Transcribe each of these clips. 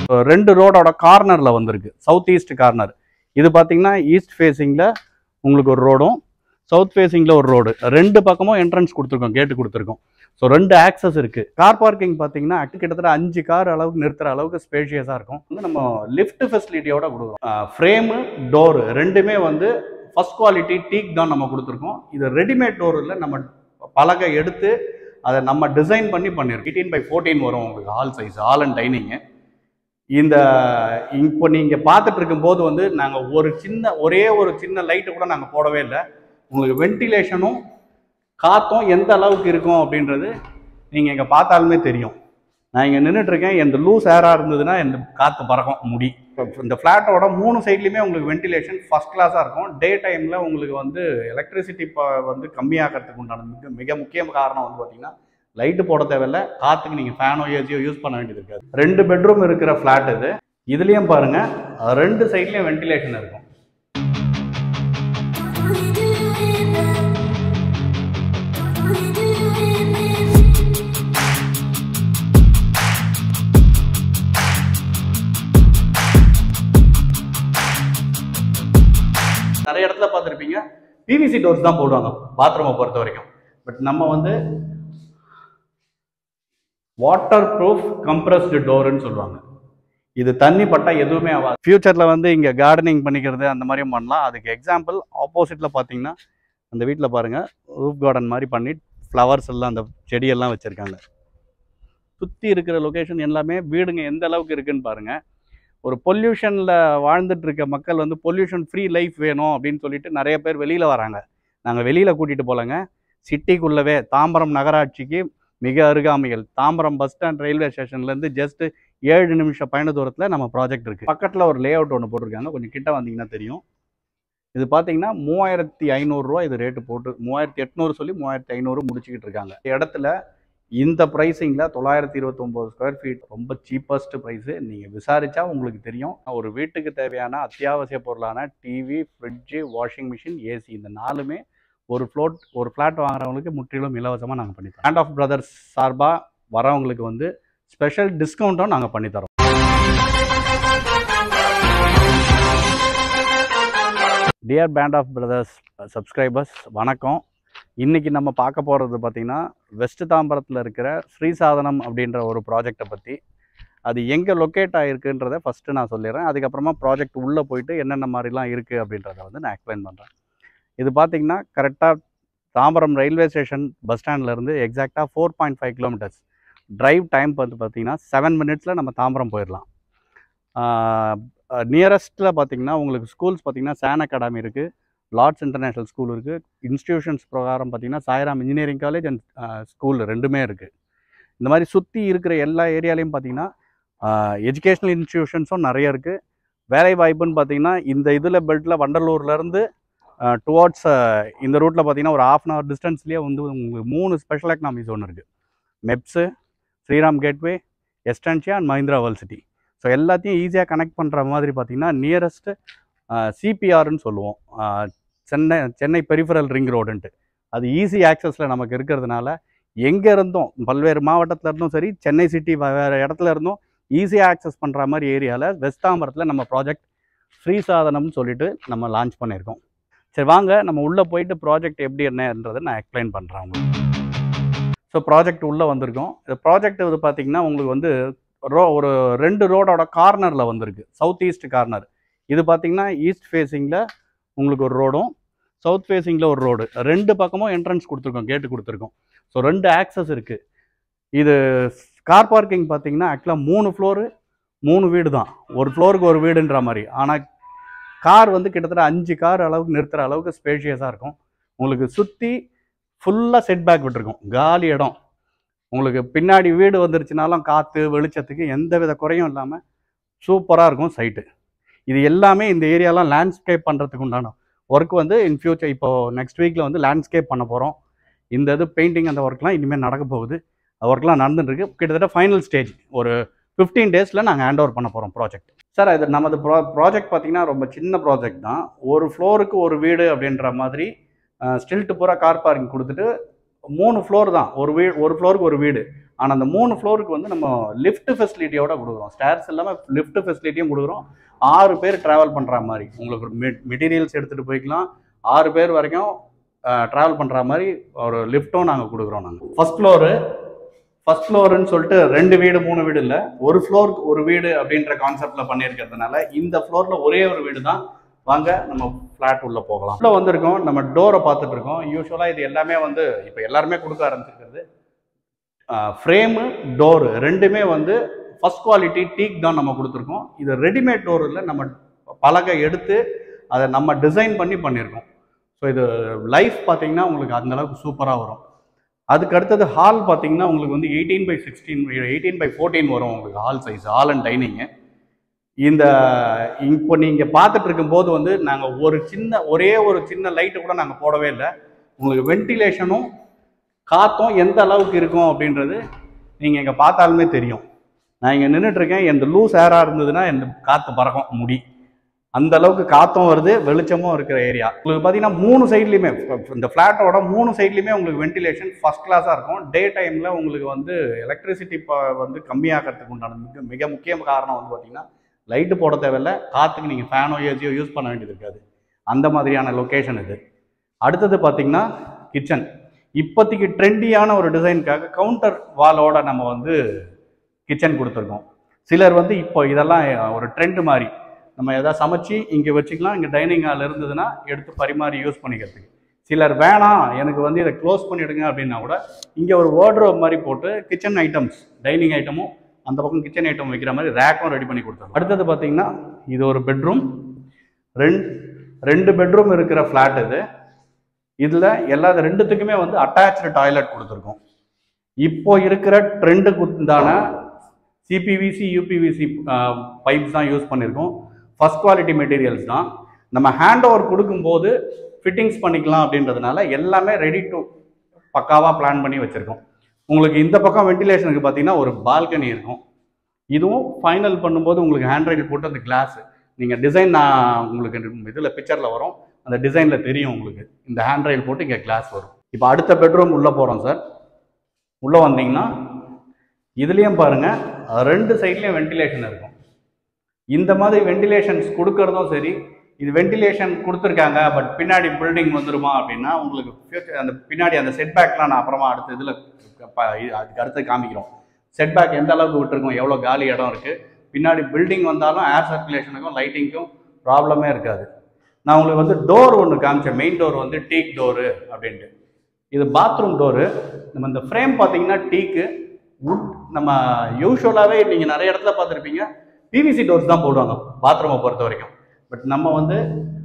ரெண்டு ரோடோட கார்னரில் வந்திருக்கு சவுத் ஈஸ்ட் கார்னர் இது பார்த்தீங்கன்னா ஈஸ்ட் ஃபேஸிங்கில் உங்களுக்கு ஒரு ரோடும் சவுத் ஃபேஸிங்கில் ஒரு ரோடு ரெண்டு பக்கமும் என்ட்ரன்ஸ் கொடுத்துருக்கோம் கேட்டு கொடுத்துருக்கோம் ஸோ ரெண்டு ஆக்சஸ் இருக்குது கார் பார்க்கிங் பார்த்தீங்கன்னா கிட்டத்தட்ட அஞ்சு கார் அளவுக்கு நிறுத்துற அளவுக்கு ஸ்பேஷியஸாக இருக்கும் வந்து நம்ம லிஃப்ட் ஃபெசிலிட்டியோட கொடுக்குறோம் ஃப்ரேமு டோரு ரெண்டுமே வந்து ஃபர்ஸ்ட் குவாலிட்டி டீக் தான் நம்ம கொடுத்துருக்கோம் இது ரெடிமேட் டோர் இல்லை நம்ம பலகை எடுத்து அதை நம்ம டிசைன் பண்ணி பண்ணியிருக்கோம் எயிட்டீன் பை ஃபோர்டீன் வரும் உங்களுக்கு hall size hall and dining இந்த இப்போ நீங்கள் பார்த்துட்டு இருக்கும்போது வந்து நாங்கள் ஒரு சின்ன ஒரே ஒரு சின்ன லைட்டு கூட நாங்கள் போடவே இல்லை உங்களுக்கு வென்டிலேஷனும் காற்றும் எந்த அளவுக்கு இருக்கும் அப்படின்றது நீங்கள் இங்கே பார்த்தாலுமே தெரியும் நான் இங்கே நின்றுட்டுருக்கேன் இந்த லூஸ் ஏராக இருந்ததுன்னா இந்த காற்று பறக்கும் முடி இந்த ஃப்ளாட்டோட மூணு சைட்லையுமே உங்களுக்கு வென்டிலேஷன் ஃபஸ்ட் கிளாஸாக இருக்கும் டே டைமில் உங்களுக்கு வந்து எலக்ட்ரிசிட்டி வந்து கம்மியாகிறதுக்கு உண்டான மிக மிக முக்கிய காரணம் வந்து பார்த்தீங்கன்னா லைட்டு போட தேவையில்ல காற்றுக்கு நீங்கள் ஃபேனோ ஏசியோ யூஸ் பண்ண வேண்டியது இருக்காது ரெண்டு பெட்ரூம் இருக்கிற ஃப்ளாட் இது இதுலேயும் பாருங்கள் ரெண்டு சைட்லேயும் வென்டிலேஷன் இருக்கும் நிறைய இடத்துல பார்த்துருப்பீங்க பிவிசி டோர்ஸ் தான் போடுவாங்க பாத்ரூமை பொறுத்த வரைக்கும் பட் நம்ம வந்து வாட்டர் ப்ரூஃப் கம்ப்ரஸ்டு டோர்னு சொல்லுவாங்க இது தண்ணி பட்டா எதுவுமே ஆகாது ஃபியூச்சரில் வந்து இங்கே கார்டனிங் பண்ணிக்கிறது அந்த மாதிரியும் பண்ணலாம் அதுக்கு எக்ஸாம்பிள் ஆப்போசிட்டில் பார்த்தீங்கன்னா அந்த வீட்டில் பாருங்கள் ரூஃப் கார்டன் மாதிரி பண்ணி ஃப்ளவர்ஸ் எல்லாம் அந்த செடியெல்லாம் வச்சுருக்காங்க சுற்றி இருக்கிற லொக்கேஷன் எல்லாமே வீடுங்க எந்த அளவுக்கு இருக்குன்னு பாருங்கள் ஒரு பொல்யூஷனில் வாழ்ந்துட்டு இருக்க மக்கள் வந்து பொல்யூஷன் ஃப்ரீ லைஃப் வேணும் அப்படின்னு சொல்லிட்டு நிறைய பேர் வெளியில் வராங்க நாங்கள் வெளியில் கூட்டிகிட்டு போகலங்க சிட்டிக்குள்ளவே தாம்பரம் நகராட்சிக்கு மிக அருகாமைகள் தாம்பரம் பஸ் ஸ்டாண்ட் ரயில்வே ஸ்டேஷன்லேருந்து ஜஸ்ட் ஏழு நிமிஷம் பயண தூரத்தில் நம்ம ப்ராஜெக்ட் இருக்குது பக்கத்தில் ஒரு லே அவுட் ஒன்று போட்டிருக்காங்க கொஞ்சம் கிட்ட வந்தீங்கன்னா தெரியும் இது பார்த்தீங்கன்னா மூவாயிரத்தி ஐநூறுரூவா இது ரேட்டு போட்டு மூவாயிரத்தி எட்நூறு சொல்லி மூவாயிரத்தி ஐநூறு முடிச்சுக்கிட்டு இருக்காங்க இந்த இடத்துல இந்த ப்ரைஸிங்கில் தொள்ளாயிரத்தி இருபத்தொம்போது ஸ்கொயர் ஃபீட் ரொம்ப சீப்பஸ்ட் ப்ரைஸு நீங்கள் விசாரித்தா உங்களுக்கு தெரியும் ஒரு வீட்டுக்கு தேவையான அத்தியாவசிய பொருளான TV fridge washing machine AC இந்த நாலுமே ஒரு ஃப்ளோட் ஒரு ஃப்ளாட் வாங்குறவங்களுக்கு முற்றிலும் இலவசமாக நாங்கள் பண்ணித்தரோம் ஹேண்ட் ஆஃப் பிரதர்ஸ் சார்பாக வரவங்களுக்கு வந்து ஸ்பெஷல் டிஸ்கவுண்ட்டும் நாங்கள் பண்ணித்தரோம் dear band of brothers subscribers வணக்கம் இன்றைக்கி நம்ம பார்க்க போகிறது பார்த்திங்கன்னா வெஸ்ட் தாம்பரத்தில் இருக்கிற ஸ்ரீசாதனம் அப்படின்ற ஒரு ப்ராஜெக்டை பற்றி அது எங்கே லொக்கேட் ஆகிருக்குன்றதை ஃபஸ்ட்டு நான் சொல்லிடுறேன் அதுக்கப்புறமா ப்ராஜெக்ட் உள்ளே போயிட்டு என்னென்ன மாதிரிலாம் இருக்குது அப்படின்றத வந்து நான் எக்ஸ்பிளைன் பண்ணுறேன் இது பார்த்திங்கன்னா கரெக்டாக தாம்பரம் ரயில்வே ஸ்டேஷன் பஸ் ஸ்டாண்ட்லேருந்து எக்ஸாக்டாக four point five kilometres drive time வந்து பார்த்திங்கன்னா செவன் மினிட்ஸில் நம்ம தாம்பரம் போயிடலாம் நியரஸ்ட்டில் பார்த்திங்கன்னா உங்களுக்கு ஸ்கூல்ஸ் பார்த்திங்கன்னா சான் அகாடமி இருக்குது லார்ட்ஸ் இன்டர்நேஷ்னல் ஸ்கூல் இருக்குது இன்ஸ்டிடியூஷன்ஸ் பிரகாரம் பார்த்திங்கன்னா Sairam engineering college and school ரெண்டுமே இருக்குது இந்த மாதிரி சுற்றி இருக்கிற எல்லா ஏரியாலையும் பார்த்திங்கன்னா எஜுகேஷ்னல் இன்ஸ்டிடியூஷன்ஸும் நிறைய இருக்குது வேலை வாய்ப்புன்னு பார்த்திங்கன்னா இந்த இதில் பெல்ட்டில் வண்டலூர்லேருந்து டுவார்ட்ஸ் இந்த ரூட்டில் பார்த்திங்கன்னா ஒரு ஆஃப் அன் ஹவர் டிஸ்டன்ஸ்லேயே வந்து உங்களுக்கு மூணு ஸ்பெஷல் எக்கனாமிஸ் ஒன்று இருக்குது மெப்ஸு Sriram gateway Estancia and Mahindra world city so எல்லாத்தையும் ஈஸியாக கனெக்ட் பண்ணுற மாதிரி பார்த்திங்கன்னா நியரஸ்ட்டு சிபிஆர்னு சொல்லுவோம் ah Chennai Chennai peripheral ring ரோடுன்ட்டு அது ஈஸி ஆக்சஸில் நமக்கு இருக்கிறதுனால எங்கே இருந்தும் பல்வேறு மாவட்டத்தில் இருந்தும் சரி சென்னை சிட்டி வேறு இடத்துல இருந்தும் ஈஸியாக ஆக்சஸ் பண்ணுற மாதிரி ஏரியாவில் வெஸ்ட் தாம்பரத்தில் நம்ம ப்ராஜெக்ட் ஃப்ரீ சாதனம்னு சொல்லிட்டு நம்ம லான்ச் பண்ணியிருக்கோம் சரி வாங்க நம்ம உள்ளே போயிட்டு ப்ராஜெக்ட் எப்படி என்னன்றதை நான் எக்ஸ்பிளைன் பண்ணுறேன் உங்களுக்கு ஸோ ப்ராஜெக்ட் உள்ளே வந்திருக்கோம் இந்த ப்ராஜெக்ட் இது பார்த்தீங்கன்னா உங்களுக்கு வந்து ரோ ஒரு ரெண்டு ரோடோட கார்னரில் வந்திருக்கு சவுத் ஈஸ்ட் கார்னர் இது பார்த்தீங்கன்னா ஈஸ்ட் ஃபேஸிங்கில் உங்களுக்கு ஒரு ரோடும் சவுத் ஃபேஸிங்கில் ஒரு ரோடு ரெண்டு பக்கமும் என்ட்ரன்ஸ் கொடுத்துருக்கோம் கேட்டு கொடுத்துருக்கோம் ஸோ ரெண்டு ஆக்சஸ் இருக்குது இது கார் பார்க்கிங் பார்த்தீங்கன்னா ஆக்சுவலாக மூணு ஃப்ளோரு மூணு வீடு தான் ஒரு ஃப்ளோருக்கு ஒரு வீடுன்ற மாதிரி ஆனால் கார் வந்து கிட்டத்தட்ட அஞ்சு கார் அளவுக்கு நிறுத்துகிற அளவுக்கு ஸ்பேஷியஸாக இருக்கும் உங்களுக்கு சுற்றி ஃபுல்லாக செட் பேக் விட்டுருக்கும் காலி இடம் உங்களுக்கு பின்னாடி வீடு வந்துருச்சுனாலும் காற்று வெளிச்சத்துக்கு எந்த வித குறையும் இல்லாமல் சூப்பராக இருக்கும் சைட்டு இது எல்லாமே இந்த ஏரியாலாம் லேண்ட்ஸ்கேப் பண்ணுறதுக்கு உண்டான ஒர்க் வந்து இன் ஃபியூச்சர் இப்போ நெக்ஸ்ட் வீக்கில் வந்து லேண்ட்ஸ்கேப் பண்ண போகிறோம் இந்த இது பெயிண்டிங் அந்த ஒர்க்லாம் இனிமேல் நடக்க போகுது ஒர்க்லாம் நடந்துட்டு இருக்கு கிட்டத்தட்ட ஃபைனல் ஸ்டேஜ் ஒரு ஃபிஃப்டீன் டேஸில் நாங்கள் ஹேண்ட் ஓவர் பண்ண போகிறோம் ப்ராஜெக்ட் சார் இது நமது ப்ரா ப்ராஜெக்ட் பார்த்தீங்கன்னா ரொம்ப சின்ன ப்ராஜெக்ட் தான் ஒரு ஃப்ளோருக்கு ஒரு வீடு அப்படின்ற மாதிரி ஸ்டில்ட்டு பூரா கார் பார்க்கிங் கொடுத்துட்டு மூணு ஃப்ளோர் தான் ஒரு வீடு ஒரு ஃப்ளோருக்கு ஒரு வீடு ஆனால் அந்த மூணு ஃப்ளோருக்கு வந்து நம்ம லிஃப்ட் ஃபெசிலிட்டியோட கொடுக்குறோம் ஸ்டேர்ஸ் இல்லாமல் லிஃப்ட் ஃபெசிலிட்டியும் கொடுக்குறோம் ஆறு பேர் ட்ராவல் பண்ணுற மாதிரி உங்களுக்கு மெட்டீரியல்ஸ் எடுத்துகிட்டு போய்க்கலாம் ஆறு பேர் வரைக்கும் ட்ராவல் பண்ணுற மாதிரி ஒரு லிஃப்ட்டும் நாங்கள் கொடுக்குறோம் நாங்கள் ஃபர்ஸ்ட் ஃப்ளோரு ஃபர்ஸ்ட் ஃப்ளோருன்னு சொல்லிட்டு ரெண்டு வீடு மூணு வீடு இல்லை ஒரு ஃப்ளோருக்கு ஒரு வீடு அப்படின்ற கான்செப்டில் பண்ணியிருக்கிறதுனால இந்த ஃப்ளோரில் ஒரே ஒரு வீடு தான் வாங்க நம்ம ஃப்ளாட் உள்ள போகலாம் உள்ள வந்திருக்கோம் நம்ம டோரை பார்த்துட்டு இருக்கோம் யூஸ்வலாக இது எல்லாமே வந்து இப்போ எல்லாருமே கொடுக்க ஆரம்பிச்சிருக்கிறது ஃப்ரேமு டோரு ரெண்டுமே வந்து ஃபர்ஸ்ட் குவாலிட்டி டீக் தான் நம்ம கொடுத்துருக்கோம் இது ரெடிமேட் டோர் இல்லை நம்ம பலகை எடுத்து அதை நம்ம டிசைன் பண்ணி பண்ணியிருக்கோம் ஸோ இது லைஃப் பார்த்தீங்கன்னா உங்களுக்கு அந்த அளவுக்கு சூப்பராக வரும் அதுக்கு அடுத்தது ஹால் பார்த்தீங்கன்னா உங்களுக்கு வந்து eighteen by sixteen eighteen by fourteen வரும் உங்களுக்கு hall size hall and dining இந்த இப்போ நீங்கள் பார்த்துட்டு இருக்கும்போது வந்து நாங்கள் ஒரு சின்ன ஒரே ஒரு சின்ன லைட்டு கூட நாங்கள் போடவே இல்லை உங்களுக்கு வென்டிலேஷனும் காற்றும் எந்த அளவுக்கு இருக்கும் அப்படின்றது நீங்கள் இங்கே பார்த்தாலுமே தெரியும் நான் இங்கே நின்றுட்டுருக்கேன் எந்த லூஸ் ஏராக இருந்ததுன்னா இந்த காற்று பறக்கும் முடி அந்த அளவுக்கு காற்றும் வருது வெளிச்சமும் இருக்கிற ஏரியா உங்களுக்கு பார்த்தீங்கன்னா மூணு சைட்லையுமே இந்த ஃப்ளாட்டோட மூணு சைட்லையுமே உங்களுக்கு வென்டிலேஷன் ஃபர்ஸ்ட் கிளாஸாக இருக்கும் டே டைமில் உங்களுக்கு வந்து எலக்ட்ரிசிட்டி வந்து கம்மியாகிறதுக்கு உண்டான மிக மிக முக்கிய காரணம் வந்து பார்த்தீங்கன்னா லைட்டு போட தேவையில்ல காற்றுக்கு நீங்கள் ஃபேனோ ஏசியோ யூஸ் பண்ண வேண்டியது இருக்காது அந்த மாதிரியான லொக்கேஷன் இது அடுத்தது பார்த்தீங்கன்னா கிச்சன் இப்போதைக்கு ட்ரெண்டியான ஒரு டிசைனுக்காக கவுண்டர் வாலோட நம்ம வந்து கிச்சன் கொடுத்துருக்கோம் சிலர் வந்து இப்போ இதெல்லாம் ஒரு ட்ரெண்ட் மாதிரி நம்ம எதாவது சமைச்சு இங்கே வச்சுக்கலாம் இங்கே டைனிங் ஹால் இருந்ததுன்னா எடுத்து பரிமாறி யூஸ் பண்ணிக்கிறதுக்கு சிலர் வேணாம் எனக்கு வந்து இதை க்ளோஸ் பண்ணிவிடுங்க அப்படின்னா கூட இங்கே ஒரு வார்ட்ரோப் மாதிரி போட்டு கிச்சன் ஐட்டம்ஸ் டைனிங் ஐட்டமும் அந்த பக்கம் கிச்சன் ஐட்டம் வைக்கிற மாதிரி ரேக்கும் ரெடி பண்ணி கொடுத்துருவோம் அடுத்தது பார்த்தீங்கன்னா இது ஒரு பெட்ரூம் ரெண்டு ரெண்டு பெட்ரூம் இருக்கிற ஃப்ளாட் இது இதில் எல்லா ரெண்டுத்துக்குமே வந்து அட்டாச்சு டாய்லெட் கொடுத்துருக்கோம் இப்போ இருக்கிற ட்ரெண்டுக்கு உண்டான சிபிவிசி யூபிவிசி பைப்ஸ் தான் யூஸ் பண்ணியிருக்கோம் ஃபர்ஸ்ட் குவாலிட்டி மெட்டீரியல்ஸ் தான் நம்ம ஹேண்ட் ஓவர் கொடுக்கும்போது ஃபிட்டிங்ஸ் பண்ணிக்கலாம் அப்படின்றதுனால எல்லாமே ரெடி டு பக்காவாக பிளான் பண்ணி வச்சுருக்கோம் உங்களுக்கு இந்த பக்கம் வென்டிலேஷனுக்கு பார்த்தீங்கன்னா ஒரு பால்கனி இருக்கும் இதுவும் ஃபைனல் பண்ணும்போது உங்களுக்கு ஹேண்ட் ரைல் போட்டு அந்த கிளாஸ் நீங்கள் டிசைன் நான் உங்களுக்கு இதில் பிக்சரில் வரும் அந்த டிசைனில் தெரியும் உங்களுக்கு இந்த ஹேண்ட் ரைல் போட்டு இங்கே கிளாஸ் வரும் இப்போ அடுத்த பெட்ரூம் உள்ளே போகிறோம் சார் உள்ளே வந்தீங்கன்னா இதுலேயும் பாருங்கள் ரெண்டு சைட்லேயும் வென்டிலேஷன் இருக்கும் இந்த மாதிரி வென்டிலேஷன்ஸ் கொடுக்கறதும் சரி இது வென்டிலேஷன் கொடுத்துருக்காங்க பட் பின்னாடி பில்டிங் வந்துருமா அப்படின்னா உங்களுக்கு future- அந்த பின்னாடி அந்த செட்பேக்லாம் நான் அப்புறமா அடுத்த இதில் அதுக்கு அடுத்து காமிக்கிறோம் செட்பேக் எந்த அளவுக்கு விட்டுருக்கோம் எவ்வளோ காலி இடம் இருக்குது பின்னாடி பில்டிங் வந்தாலும் ஏர் சர்க்குலேஷனுக்கும் லைட்டிங்க்கும் ப்ராப்ளமே இருக்காது நான் உங்களுக்கு வந்து டோர் ஒன்று காமிச்சேன் மெயின் டோர் வந்து டீக் டோரு அப்படின்ட்டு இது பாத்ரூம் டோரு நம்ம இந்த ஃப்ரேம் பார்த்தீங்கன்னா டீக்கு வுட் நம்ம யூஸ்வலாகவே நீங்கள் நிறைய இடத்துல பார்த்துருப்பீங்க பிவிசி டோர்ஸ் தான் போடுவாங்க பாத்ரூமை பொறுத்த வரைக்கும் பட் நம்ம வந்து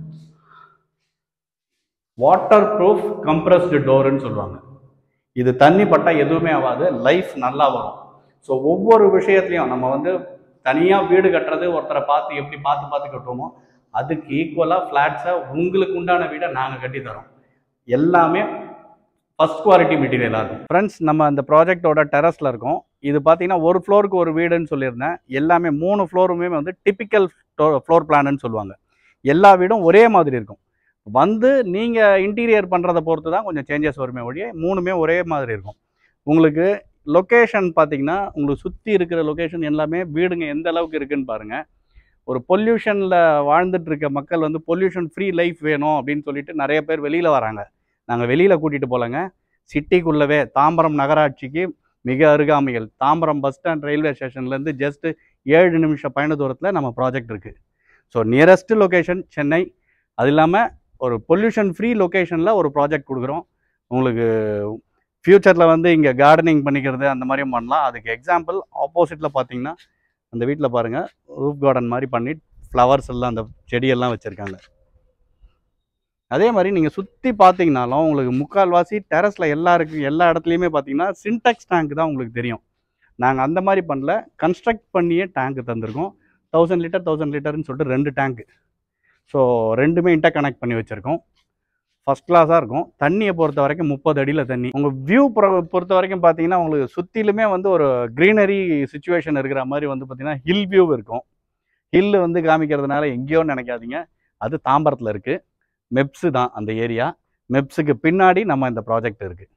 வாட்டர் ப்ரூஃப் கம்ப்ரஸ்டு டோருன்னு சொல்லுவாங்க இது தண்ணி பட்டால் எதுவுமே ஆகாது லைஃப் நல்லா வரும் ஸோ ஒவ்வொரு விஷயத்துலையும் நம்ம வந்து தனியாக வீடு கட்டுறது ஒருத்தரை பார்த்து எப்படி பார்த்து பார்த்து கட்டுவோமோ அதுக்கு ஈக்குவலாக ஃப்ளாட்ஸை உங்களுக்கு உண்டான வீடை நாங்கள் கட்டி தரோம் எல்லாமே ஃபர்ஸ்ட் குவாலிட்டி மெட்டீரியலாக இருக்கும் ஃப்ரெண்ட்ஸ் நம்ம அந்த ப்ராஜெக்டோட டெரஸில் இருக்கோம் இது பார்த்தீங்கன்னா ஒரு ஃப்ளோருக்கு ஒரு வீடுன்னு சொல்லியிருந்தேன் எல்லாமே மூணு ஃப்ளோருமே வந்து டிப்பிக்கல் ஃப்ளோர் பிளான்னு சொல்லுவாங்க எல்லா வீடும் ஒரே மாதிரி இருக்கும் வந்து நீங்கள் இன்டீரியர் பண்ணுறதை பொறுத்து தான் கொஞ்சம் சேஞ்சஸ் வருமே ஒழிய மூணுமே ஒரே மாதிரி இருக்கும் உங்களுக்கு லொக்கேஷன் பார்த்தீங்கன்னா உங்களுக்கு சுற்றி இருக்கிற லொக்கேஷன் எல்லாமே வீடுங்க எந்த அளவுக்கு இருக்குன்னு பாருங்கள் ஒரு பொல்யூஷனில் வாழ்ந்துட்டு இருக்க மக்கள் வந்து பொல்யூஷன் ஃப்ரீ லைஃப் வேணும் அப்படின்னு சொல்லிட்டு நிறைய பேர் வெளியில் வராங்க நாங்கள் வெளியில் கூட்டிகிட்டு போகலங்க சிட்டிக்குள்ளவே தாம்பரம் நகராட்சிக்கு மிக அருகாமையில் தாம்பரம் பஸ் ஸ்டாண்ட் ரயில்வே ஸ்டேஷன்லேருந்து ஜஸ்ட் ஏழு நிமிஷம் பயண தூரத்தில் நம்ம ப்ராஜெக்ட் இருக்குது ஸோ நியரஸ்ட் லொக்கேஷன் சென்னை அது இல்லாமல் ஒரு பொல்யூஷன் ஃப்ரீ லொக்கேஷனில் ஒரு ப்ராஜெக்ட் கொடுக்குறோம் உங்களுக்கு ஃப்யூச்சரில் வந்து இங்கே கார்டனிங் பண்ணிக்கிறது அந்த மாதிரியும் பண்ணலாம் அதுக்கு எக்ஸாம்பிள் ஆப்போசிட்டில் பார்த்தீங்கன்னா அந்த வீட்டில் பாருங்கள் ரூஃப் கார்டன் மாதிரி பண்ணி ஃப்ளவர்ஸ் எல்லாம் அந்த செடியெல்லாம் வச்சுருக்காங்க அதே மாதிரி நீங்கள் சுற்றி பார்த்தீங்கனாலும் உங்களுக்கு முக்கால்வாசி டெரஸில் எல்லா இருக்கு எல்லா இடத்துலையுமே பார்த்தீங்கன்னா சின்டெக்ஸ் டேங்க் தான் உங்களுக்கு தெரியும் நாங்கள் அந்த மாதிரி பண்ணல கன்ஸ்ட்ரக்ட் பண்ணியே டேங்க் தந்திருக்கோம் தௌசண்ட் லிட்டர் தௌசண்ட் லிட்டர்னு சொல்லிட்டு ரெண்டு டேங்க் ஸோ ரெண்டுமே இன்டர் கனெக்ட் பண்ணி வச்சுருக்கோம் ஃபஸ்ட் கிளாஸாக இருக்கும் தண்ணியை பொறுத்த வரைக்கும் முப்பது அடியில் தண்ணி உங்கள் வியூ பொறுத்த வரைக்கும் பார்த்தீங்கன்னா உங்களுக்கு சுற்றிலுமே வந்து ஒரு க்ரீனரி சுச்சுவேஷன் இருக்கிற மாதிரி வந்து பார்த்தீங்கன்னா ஹில் வியூ இருக்கும் ஹில் வந்து காமிக்கிறதுனால எங்கேயோ நினைக்காதீங்க அது தாம்பரத்தில் இருக்குது மெப்ஸு தான் அந்த ஏரியா மெப்ஸுக்கு பின்னாடி நம்ம இந்த ப்ராஜெக்ட் இருக்குது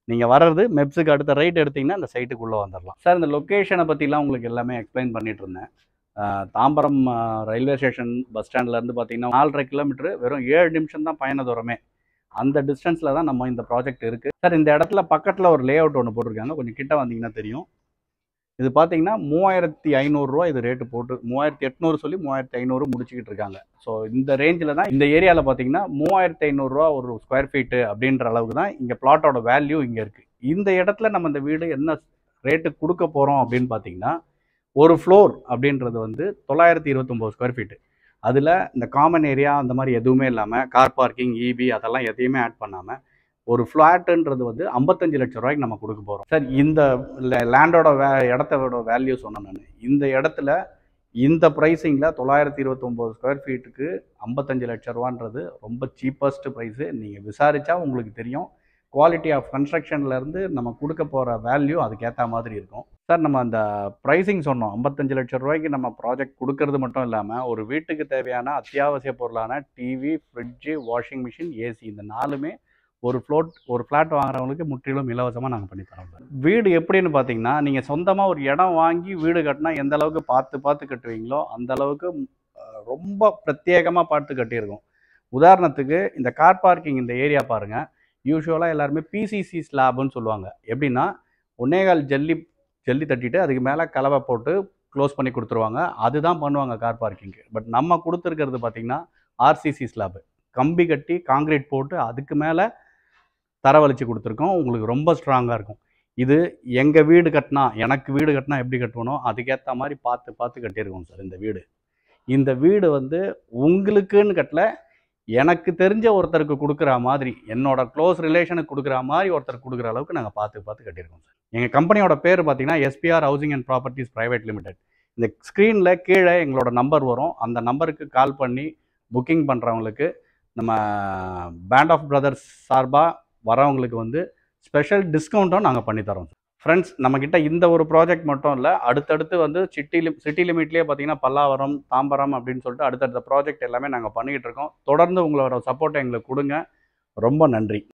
நீங்கள் வர்றது மெப்ஸுக்கு அடுத்த ரைட் எடுத்தீங்கன்னா அந்த சைட்டுக்குள்ளே வந்துடலாம் சார் இந்த லொக்கேஷனை பற்றிலாம் உங்களுக்கு எல்லாமே எக்ஸ்பிளைன் பண்ணிட்டு இருந்தேன் ஆஹ் தாம்பரம் ரயில்வே ஸ்டேஷன் பஸ் ஸ்டாண்ட்லேருந்து பார்த்தீங்கன்னா நாலரை கிலோமீட்டர் வெறும் ஏழு நிமிஷம் தான் பயண தூரமே அந்த டிஸ்டன்ஸில் தான் நம்ம இந்த ப்ராஜெக்ட் இருக்குது சார் இந்த இடத்துல பக்கத்தில் ஒரு லே அவுட் ஒன்று போட்டிருக்காங்க கொஞ்சம் கிட்ட வந்தீங்கன்னா தெரியும் இது பார்த்தீங்கன்னா மூவாயிரத்தி ஐநூறுரூவா இது ரேட்டு போட்டு மூவாயிரத்தி எட்நூறு சொல்லி மூவாயிரத்தி ஐநூறு முடிச்சுக்கிட்டு இருக்காங்க ஸோ இந்த ரேஞ்சில் தான் இந்த ஏரியாவில் பார்த்தீங்கன்னா மூவாயிரத்தி ஐநூறுரூவா ஒரு ஸ்கொயர் ஃபீட்டு அப்படின்ற அளவுக்கு தான் இங்கே பிளாட்டோட வேல்யூ இங்கே இருக்குது இந்த இடத்துல நம்ம இந்த வீடு என்ன ரேட்டு கொடுக்க போகிறோம் அப்படின்னு பார்த்தீங்கன்னா ஒரு ஃப்ளோர் அப்படின்றது வந்து தொள்ளாயிரத்தி இருபத்தொம்போது ஸ்கொயர் ஃபீட்டு அதில் இந்த காமன் ஏரியா அந்த மாதிரி எதுவுமே இல்லாமல் கார் பார்க்கிங் இபி அதெல்லாம் எதையுமே ஆட் பண்ணாமல் ஒரு ஃப்ளாட்டுன்றது வந்து ஐம்பத்தஞ்சு லட்சம் ரூபாய்க்கு நம்ம கொடுக்க போகிறோம் சார் இந்த லேண்டோட வே இடத்தோட வேல்யூ சொன்னேன் நான் இந்த இடத்துல இந்த ப்ரைஸிங்கில் தொள்ளாயிரத்தி இருபத்தொம்போது ஸ்கொயர் ஃபீட்டுக்கு ஐம்பத்தஞ்சு லட்ச ரூபான்றது ரொம்ப சீப்பஸ்ட் ப்ரைஸு நீங்கள் விசாரித்தா உங்களுக்கு தெரியும் குவாலிட்டி ஆஃப் கன்ஸ்ட்ரக்ஷன்லேருந்து நம்ம கொடுக்க போகிற வேல்யூ அதுக்கேற்ற மாதிரி இருக்கும் சார் நம்ம அந்த ப்ரைஸிங் சொன்னோம் ஐம்பத்தஞ்சு லட்சம் ரூபாய்க்கு நம்ம ப்ராஜெக்ட் கொடுக்கறது மட்டும் இல்லாமல் ஒரு வீட்டுக்கு தேவையான அத்தியாவசிய பொருளான TV fridge washing machine AC இந்த நாலுமே ஒரு ஃப்ளோட் ஒரு ஃப்ளாட் வாங்குறவங்களுக்கு முற்றிலும் இலவசமாக நாங்கள் பண்ணி தரோம் சார் வீடு எப்படின்னு பார்த்தீங்கன்னா நீங்கள் சொந்தமாக ஒரு இடம் வாங்கி வீடு கட்டினா எந்த அளவுக்கு பார்த்து பார்த்து கட்டுவீங்களோ அந்த அளவுக்கு அஹ், ரொம்ப பிரத்யேகமாக பார்த்து கட்டியிருக்கோம் உதாரணத்துக்கு இந்த கார் பார்க்கிங் இந்த ஏரியா பாருங்கள் யூஸ்வலாக எல்லாருமே பிசிசி ஸ்லாப்னு சொல்லுவாங்க எப்படின்னா ஒன்னேகால் ஜல்லி ஜல்லி தட்டிட்டு அதுக்கு மேலே கலவை போட்டு க்ளோஸ் பண்ணி கொடுத்துருவாங்க அதுதான் பண்ணுவாங்க கார் பார்க்கிங்க்கு பட் நம்ம கொடுத்துருக்கிறது பார்த்தீங்கன்னா ஆர்சிசி ஸ்லாப் கம்பி கட்டி காங்கிரீட் போட்டு அதுக்கு மேலே தரவழிச்சு கொடுத்துருக்கோம் உங்களுக்கு ரொம்ப ஸ்ட்ராங்காக இருக்கும் இது எங்கள் வீடு கட்டினா எனக்கு வீடு கட்டினா எப்படி கட்டுவனோ அதுக்கேற்ற மாதிரி பார்த்து பார்த்து கட்டியிருக்கோம் சார் இந்த வீடு இந்த வீடு வந்து உங்களுக்குன்னு கட்டல எனக்கு தெரிஞ்ச ஒருத்தருக்கு கொடுக்குற மாதிரி என்னோட க்ளோஸ் ரிலேஷனுக்கு கொடுக்குற மாதிரி ஒருத்தருக்கு கொடுக்குற அளவுக்கு நாங்கள் பார்த்து பார்த்து கட்டியிருக்கோம் சார் எங்கள் கம்பெனியோட பேர் பார்த்தீங்கன்னா SPR housing and properties private limited இந்த ஸ்க்ரீனில் கீழே எங்களோட நம்பர் வரும் அந்த நம்பருக்கு கால் பண்ணி புக்கிங் பண்ணுறவங்களுக்கு நம்ம பேண்ட் ஆஃப் பிரதர்ஸ் சார்பாக வரவங்களுக்கு வந்து ஸ்பெஷல் டிஸ்கவுண்ட்டும் நாங்கள் பண்ணித்தரோம் ஃப்ரெண்ட்ஸ் நம்மக்கிட்ட இந்த ஒரு ப்ராஜெக்ட் மட்டும் இல்லை அடுத்தடுத்து வந்து சிட்டி லிம் சிட்டி லிமிட்லேயே பார்த்தீங்கன்னா பல்லாவரம் தாம்பரம் அப்படின்னு சொல்லிட்டு அடுத்தடுத்த ப்ராஜெக்ட் எல்லாமே நாங்கள் பண்ணிக்கிட்டு இருக்கோம் தொடர்ந்து உங்களோட சப்போர்ட்டை எங்களுக்கு கொடுங்க ரொம்ப நன்றி